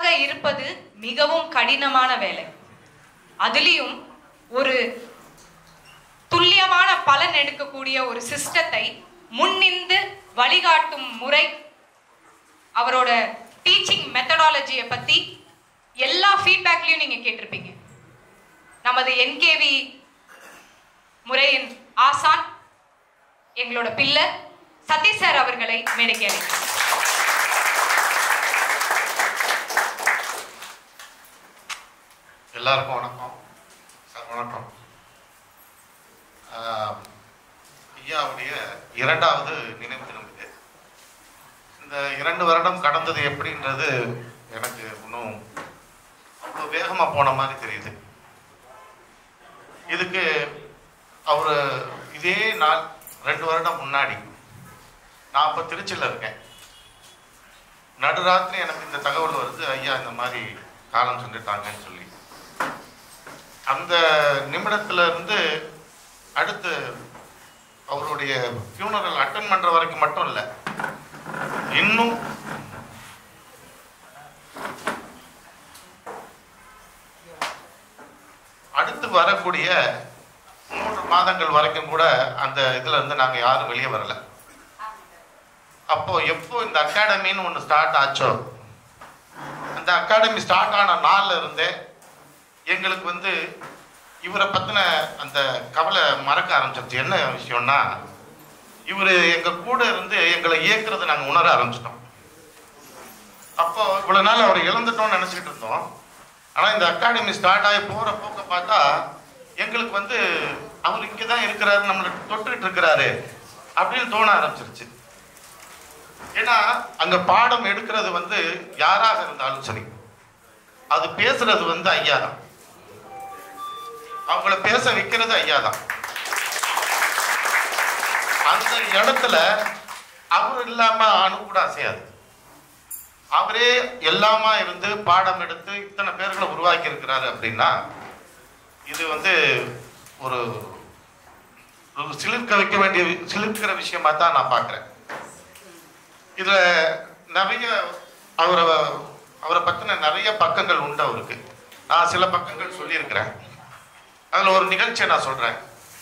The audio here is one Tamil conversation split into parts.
இருப்பது மிகவும் கடினமான வேலை அதுலேயும் ஒரு துல்லியமான பலன் எடுக்கக்கூடிய ஒரு சிஸ்டத்தை முன்னின்று வழிகாட்டும் முறை அவரோட டீச்சிங் மெத்தடாலஜியை பற்றி எல்லா ஃபீட்பேக்லையும் நீங்கள் கேட்டிருப்பீங்க நமது என்கேவி முறையின் ஆசான் எங்களோட பில்லர் சதீஷ் சார் அவர்களை மேடைக்கு அழைக்கிறேன் எல்லாருக்கும் வணக்கம் சார் வணக்கம் ஆஹ், ஐயாவுடைய இரண்டாவது நினைவு தினம் இது இந்த இரண்டு வருடம் கடந்தது எப்படின்றது எனக்கு இன்னும் அவ்வளோ வேகமாக போன மாதிரி தெரியுது இதுக்கு அவர் இதே நாள் ரெண்டு வருடம் முன்னாடி நான் அப்போ திருச்சியில் இருக்கேன் நடுராத்திரி எனக்கு இந்த தகவல் வருது ஐயா இந்த மாதிரி காலம் செஞ்சுட்டாங்கன்னு சொல்லி அந்த நிமிடத்துல இருந்து அடுத்து அவருடைய ஃபியூனரல் அட்டன் பண்ற வரைக்கும் மட்டும் இல்லை இன்னும் அடுத்து வரக்கூடிய மூன்று மாதங்கள் வரைக்கும் கூட அந்த இதுல இருந்து நாங்க யாரும் வெளியே வரல அப்போ எப்போ இந்த அகாடமின்னு ஒன்று ஸ்டார்ட் ஆச்சோ அந்த அகாடமி ஸ்டார்ட் ஆன நாள்ல இருந்தே எங்களுக்கு வந்து இவரை பத்தின அந்த கவலை மறக்க ஆரம்பிச்சிருச்சு என்ன விஷயம்னா இவர் எங்க கூட இருந்து எங்களை இயக்குறதை நாங்கள் உணர ஆரம்பிச்சிட்டோம் அப்போ இவ்வளவு நாள் அவர் இழந்துட்டோம்னு நினைச்சிட்டு இருந்தோம் ஆனா இந்த அகாடமி ஸ்டார்ட் ஆகி போற போக்க பார்த்தா எங்களுக்கு வந்து அவர் இங்கே தான் இருக்கிறாரு நம்மளை தொட்டுக்கிட்டு இருக்கிறாரு அப்படின்னு தோண ஆரம்பிச்சிருச்சு ஏன்னா அங்க பாடம் எடுக்கிறது வந்து யாராக இருந்தாலும் சரி அது பேசுறது வந்து ஐயா தான் அவங்கள பேச வைக்கிறது ஐயா தான் அந்த இடத்துல அவர் இல்லாம அணு கூட அசையாது அவரே எல்லாமா இருந்து பாடம் எடுத்து இத்தனை பேர்களை உருவாக்கி இருக்கிறாரு அப்படின்னா இது வந்து ஒரு ஒரு சிலிர்க்க வைக்க வேண்டிய வி- சிலிர்க்கிற விஷயமா தான் நான் பார்க்குறேன் இதுல நிறைய அவரை அவரை பத்தின நிறைய பக்கங்கள் உண்டு அவருக்கு நான் சில பக்கங்கள் சொல்லியிருக்கிறேன் அதுல ஒரு நிகழ்ச்சியை நான் சொல்றேன்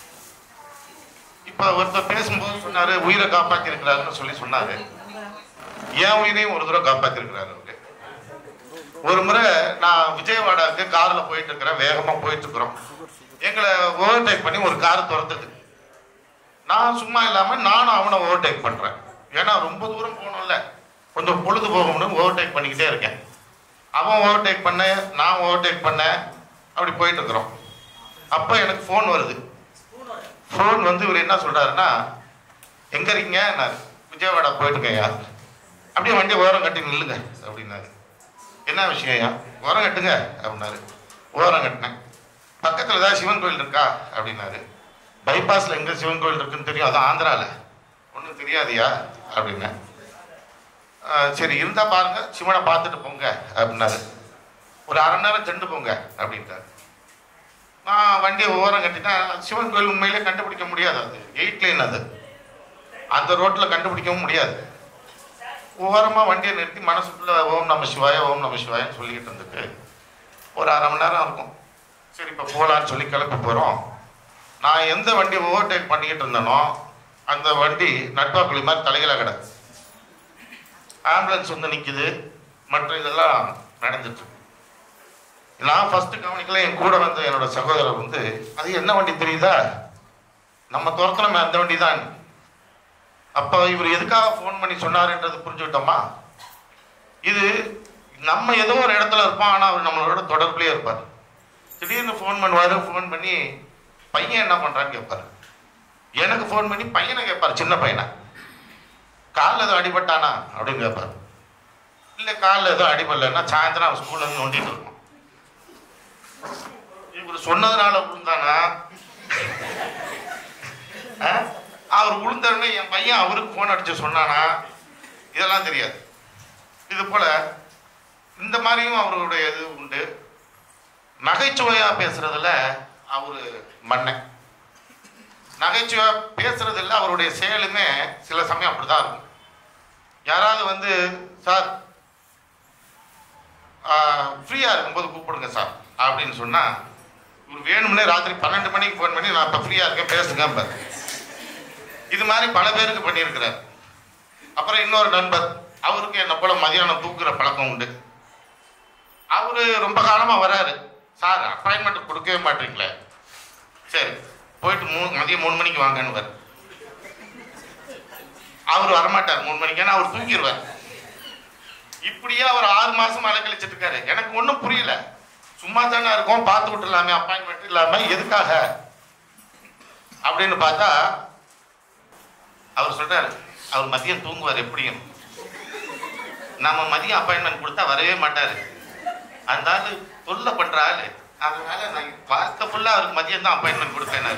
இப்ப ஒருத்தர் பேசும்போது சொன்னாரு உயிரை காப்பாத்தி இருக்கிறாருன்னு சொல்லி சொன்னாரு என் உயிரையும் ஒரு தடவை காப்பாத்தி இருக்கிறாரு அவரு ஒரு முறை நான் விஜயவாடாவுக்கு கார்ல போயிட்டு இருக்கிறேன் வேகமா போயிட்டு இருக்கிறோம் எங்களை ஓவர்டேக் பண்ணி ஒரு கார் துரத்துது நான் சும்மா இல்லாம நானும் அவனை ஓவர்டேக் பண்றேன் ஏன்னா ரொம்ப தூரம் போகணும்ல கொஞ்சம் பொழுது போகணும்னு ஓவர்டேக் பண்ணிக்கிட்டே இருக்கேன் அவன் ஓவர்டேக் பண்ண நான் ஓவர்டேக் பண்ணேன் அப்படி போயிட்டு இருக்கிறோம் அப்போ எனக்கு ஃபோன் வருது ஃபோன் வந்து இவர் என்ன சொல்றாருன்னா எங்க இருக்கீங்க நான் விஜயவாடா போயிட்டுருக்கேன்யா அப்படியே வண்டி ஓரம் கட்டி நில்லுங்க அப்படின்னாரு என்ன விஷயம் ஐயா ஓரம் கட்டுங்க அப்படின்னாரு ஓரம் கட்டினேன் பக்கத்தில் ஏதாவது சிவன் கோயில் இருக்கா அப்படின்னாரு பைபாஸில் எங்கே சிவன் கோயில் இருக்குன்னு தெரியும் அது ஆந்திராவில் ஒன்றும் தெரியாதியா அப்படின்னேன் "ஆஹ், சரி இருந்தால் பாருங்க சிவனை பார்த்துட்டு போங்க அப்படின்னாரு ஒரு அரை நேரம் சென்று போங்க அப்படின்ட்டாரு நான் வண்டியை ஓரம் கட்டிட்டேன் சிவன் கோயில் உண்மையிலே கண்டுபிடிக்க முடியாது அது எயிட் லைன் அது அந்த ரோட்டில் கண்டுபிடிக்கவும் முடியாது ஓரமாக வண்டியை நிறுத்தி மனசுக்குள்ள ஓம் நம சிவாய ஓம் நம சிவாயன்னு சொல்லிக்கிட்டு இருந்துட்டு ஒரு அரை மணி நேரம் இருக்கும் சரி இப்போ போகலான்னு சொல்லி கிளப்பி போகிறோம் நான் எந்த வண்டி ஓவர்டேக் பண்ணிக்கிட்டு இருந்தேனோ அந்த வண்டி நட்பாக்குழி மாதிரி தலையில கிடக்கு ஆம்புலன்ஸ் வந்து நிற்குது மற்ற இதெல்லாம் நடந்துட்டு இருக்கு. நான் ஃபர்ஸ்ட் கவனிக்கல என் கூட வந்த என்னோட சகோதரர் வந்து அது என்ன வண்டி தெரியுதா நம்ம துரத்தனமே அந்த வண்டி தான் அப்போ இவர் எதுக்காக ஃபோன் பண்ணி சொன்னாருன்றது புரிஞ்சுக்கிட்டோமா இது நம்ம ஏதோ ஒரு இடத்துல இருப்போம் ஆனால் அவர் நம்மளோட தொடர்புலேயே இருப்பார் திடீர்னு ஃபோன் பண்ணுவார் ஃபோன் பண்ணி பையன் என்ன பண்ணுறான்னு கேட்பார் எனக்கு ஃபோன் பண்ணி பையனை கேட்பார் சின்ன பையனை காலில் எதுவும் அடிபட்டானா அப்படின்னு கேட்பார் இல்லை காலில் எதுவும் அடிபடலைன்னா சாயந்தரம் அவன் ஸ்கூல்ல இருந்து நோண்டிட்டு இருக்கும் இவர் சொன்னதுனால விழுந்தானா ஆ? அவர் விழுந்தவுடனே என் பையன் அவருக்கு ஃபோன் அடிச்சு சொன்னானா இதெல்லாம் தெரியாது இது போல இந்த மாதிரியும் அவருடைய இது உண்டு நகைச்சுவையா பேசுறதுல அவரு மன்னன் நகைச்சுவையா பேசுறது இல்ல அவருடைய செயலுமே சில சமயம் அப்படிதான் இருக்கும் யாராவது வந்து சார் ஃப்ரீயாக இருக்கும்போது கூப்பிடுங்க சார் அப்படின்னு சொன்னால் இவர் வேணும்னே ராத்திரி பன்னெண்டு மணிக்கு ஃபோன் பண்ணி நான் இப்போ ஃப்ரீயாக இருக்கேன் பேசுங்க இது மாதிரி பல பேருக்கு பண்ணியிருக்கிறார் அப்புறம் இன்னொரு நண்பர் அவருக்கு என்ன போல மதியானம் தூக்குற பழக்கம் உண்டு அவரு ரொம்ப காலமாக வராரு சார் அப்பாயின்மெண்ட் கொடுக்கவே மாட்டீங்களே சரி போயிட்டு மூணு மதியம் மூணு மணிக்கு வாங்கன்னு அவர் வரமாட்டார் மூணு மணிக்கு ஏன்னா அவர் தூங்கிடுவார் இப்படியே அவர் ஆறு மாசம் அலைக்கழிச்சிட்டு இருக்காரு எனக்கு ஒன்றும் புரியல சும்மா தானே இருக்கோம் பார்த்து விட்டுலாமே அப்பாயின்மெண்ட் இல்லாம எதுக்காக அப்படின்னு பார்த்தா அவர் சொல்றாரு அவர் மதியம் தூங்குவார் எப்படியும் நம்ம மதியம் அப்பாயின்மெண்ட் கொடுத்தா வரவே மாட்டாரு அந்த ஆளு தொல்லை பண்ற ஆளு அதனால நான் பார்த்த ஃபுல்லா அவருக்கு மதியம் தான் அப்பாயின்மெண்ட் கொடுப்பேன்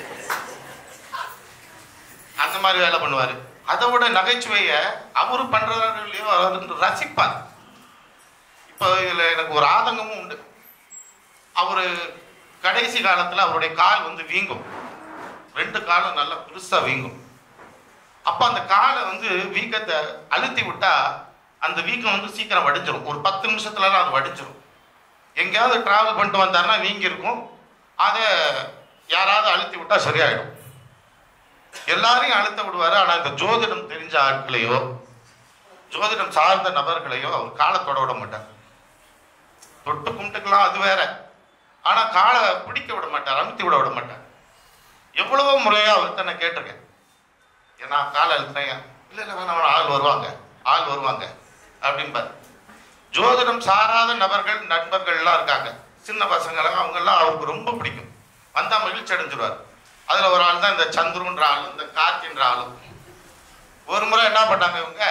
அந்த மாதிரி வேலை பண்ணுவாரு அதை விட நகைச்சுவைய அவரு பண்றாரு இல்லையோ அவர் வந்து ரசிப்பார் இப்போ இதுல எனக்கு ஒரு ஆதங்கமும் உண்டு அவரு கடைசி காலத்துல அவருடைய கால் வந்து வீங்கும் ரெண்டு காலும் நல்லா பெருசா வீங்கும் அப்ப அந்த காலை வந்து வீக்கத்தை அழுத்தி விட்டா அந்த வீக்கம் வந்து சீக்கிரம் வடிஞ்சிரும் ஒரு பத்து நிமிஷத்துலலாம் அது வடிஞ்சிரும் எங்கேயாவது டிராவல் பண்ணிட்டு வந்தாருன்னா வீங்கி இருக்கும் அதை யாராவது அழுத்தி விட்டா சரியாயிடும் எல்லாரையும் அழுத்த விடுவாரு ஆனா இந்த ஜோதிடம் தெரிஞ்ச ஆட்களையோ ஜோதிடம் சார்ந்த நபர்களையோ அவர் காலை தொட விட மாட்டார் தொட்டு கும்பிட்டுக்கலாம் அது வேற ஆனா காலை பிடிக்க விட மாட்டார் அமுத்தி விட விட மாட்டார் எவ்வளவோ முறையா அவர்கிட்ட நான் கேட்டிருக்கேன் ஏன்னா காலை அழுத்தினேன் இல்லை இல்லை வேணாம் வேணாம், ஆள் வருவாங்க ஆள் வருவாங்க அப்படின்பார் ஜோதிடம் சாராத நபர்கள் நண்பர்கள்லாம் இருக்காங்க சின்ன பசங்களாம் அவங்கெல்லாம் அவருக்கு ரொம்ப பிடிக்கும் வந்தா மகிழ்ச்சி அடைஞ்சிருவார் அதுல ஒரு ஆள் தான் இந்த சந்துருன்ற ஆளும் இந்த கார்த்தின்ற ஆளும் ஒரு முறை என்ன பண்ணாங்க இவங்க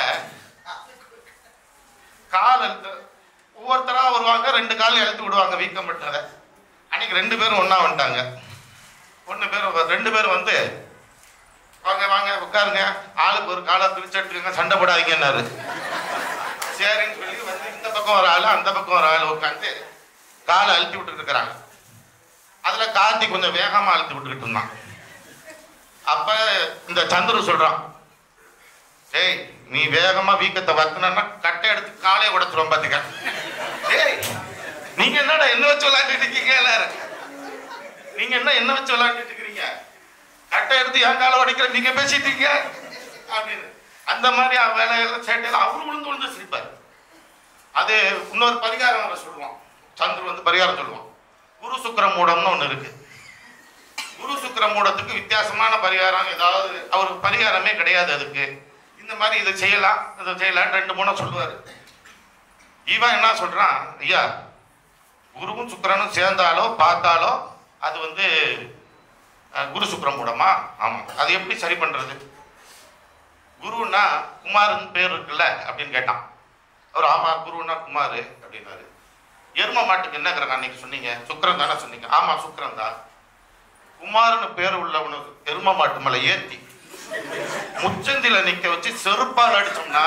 கால் அழுத்து ஒவ்வொருத்தரா வருவாங்க ரெண்டு காலையும் அழுத்தி விடுவாங்க வீக்கம் பட்டதை அன்னைக்கு ரெண்டு பேரும் ஒண்ணா வந்துட்டாங்க ஒன்று பேர் ரெண்டு பேரும் வந்து வாங்க வாங்க உட்காருங்க ஆளுக்கு ஒரு காலை பிரிச்சு எடுத்துக்கங்க சண்டை போடாதீங்கன்னாரு சரின்னு சொல்லி வந்து இந்த பக்கம் ஒரு ஆள் அந்த பக்கம் ஒரு ஆள் உட்காந்து காலை அழுத்தி விட்டுட்டு இருக்கிறாங்க அதுல கார்த்தி கொஞ்சம் வேகமா அழுத்தி விட்டுக்கிட்டு இருந்தான் அப்ப இந்த சந்துரு சொல்றான் டேய் நீ வேகமா வீக்கத்தை வத்துனா கட்டை எடுத்து காலையை உடைச்சிரும் பாத்துக்க டேய் நீங்க என்னடா என்ன வச்சு விளையாண்டுட்டு இருக்கீங்க எல்லாரும் நீங்க என்ன என்ன வச்சு விளையாண்டுட்டு இருக்கிறீங்க கட்டை எடுத்து என் காலை உடைக்கிற நீங்க பேசிட்டு இருக்கீங்க அப்படின்னு அந்த மாதிரி அவ வேலையெல்லாம் சேட்டையில அவரு விழுந்து விழுந்து சிரிப்பார் அது இன்னொரு பரிகாரம் அவரை சொல்லுவான் சந்துரு வந்து பரிகாரம் சொல்லுவான் குரு சுக்கிர மூடம்னு ஒண்ணு இருக்கு குரு சுக்கிர மூடத்துக்கு வித்தியாசமான பரிகாரம் ஏதாவது அவருக்கு பரிகாரமே கிடையாது அதுக்கு இந்த மாதிரி இதை செய்யலாம் இதை செய்யலாம் ரெண்டு மூணு சொல்லுவாரு இவன் என்ன சொல்றான் ஐயா குருவும் சுக்கிரனும் சேர்ந்தாலோ பார்த்தாலோ அது வந்து அஹ், குரு சுக்கிர மூடமா ஆமா அது எப்படி சரி பண்றது குருன்னா குமார்னு பேர் இருக்குல்ல அப்படின்னு கேட்டான் அவர் ஆமா குருன்னா குமார் அப்படின்னாரு எரும மாட்டுக்கு என்ன கிரகம் அன்னைக்கு சொன்னீங்க சுக்கிரன் தானே சொன்னீங்க ஆமா சுக்கிரன் தான் குமார்னு பேர் உள்ளவனுக்கு எரும மாட்டு மேல ஏத்தி முச்சந்தில நிக்க வச்சு செருப்பால் அடிச்சோம்னா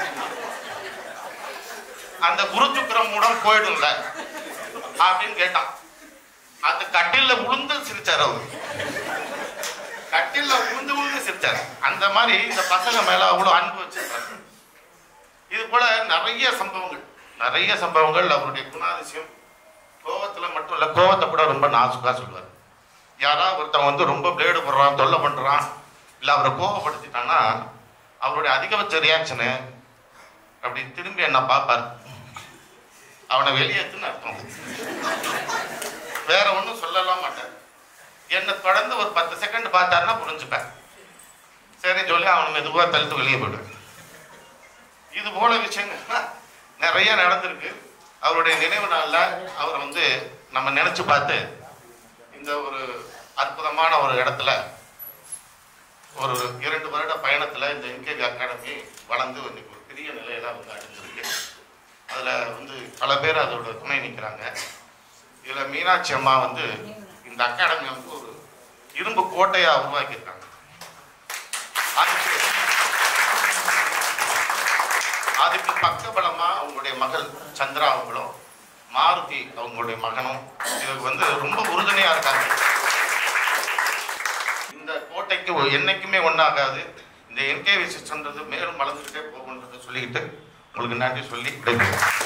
அந்த குரு சுக்கிரம் மூடம் போயிடும்ல அப்படின்னு கேட்டான் அந்த கட்டில்ல உளுந்து சிரிச்சார் அவர் கட்டில்ல உளுந்து உளுந்து சிரிச்சார் அந்த மாதிரி இந்த பசங்க மேல அவ்வளவு அன்பு வச்சிருக்காரு இது போல நிறைய சம்பவங்கள் நிறைய சம்பவங்கள் அவருடைய குணாதிசயம் கோவத்துல மட்டும் இல்ல கோவத்தை கூட ரொம்ப நாசுக்கா சொல்லுவார் யாராவது ஒருத்தன் வந்து ரொம்ப பிளேடு போடுறான் தொல்லை பண்றான் இல்ல அவரை கோவப்படுத்திட்டான்னா அவருடைய அதிகபட்ச ரியாக்ஷனு அப்படி திரும்பி என்ன பார்ப்பார் அவனை வெளியேற்றுன்னு அர்த்தம் வேற ஒன்றும் சொல்லலாம் மாட்டார் என்னை தொடர்ந்து ஒரு பத்து செகண்ட் பார்த்தாருன்னா புரிஞ்சுப்பேன் சரி சொல்லி அவனை மெதுவாக தள்ளிட்டு வெளியே போயிடுவேன் இது போல விஷயங்கள் நிறைய நடந்திருக்கு அவருடைய நினைவு நாள்ல அவர் வந்து நம்ம நினைச்சு பார்த்து இந்த ஒரு அற்புதமான ஒரு இடத்துல ஒரு இரண்டு வருட பயணத்துல இந்த என்கேவி அகாடமி வளர்ந்து இன்னைக்கு ஒரு பெரிய நிலையில வந்து அடைஞ்சிருக்கு அதுல வந்து பல பேர் அதோட துணை நிற்கிறாங்க இதுல மீனாட்சி அம்மா வந்து இந்த அகாடமி வந்து ஒரு இரும்பு கோட்டையா உருவாக்கியிருக்காங்க அதுக்கு அதுக்கு பக்கபலமா அவங்களுடைய மகள் சந்திரா அவங்களும் மாருதி அவங்களுடைய மகனும் இதுக்கு வந்து ரொம்ப உறுதுணையா இருக்காங்க இந்த கோட்டைக்கு ஒரு- என்னைக்குமே ஒன்றாகாது இந்த என்கேவி சிஸ்டம்ன்றது மேலும் வளர்ந்துக்கிட்டே போகுன்றதை சொல்லிக்கிட்டு உங்களுக்கு நன்றி சொல்லி விடைபெறுகிறேன்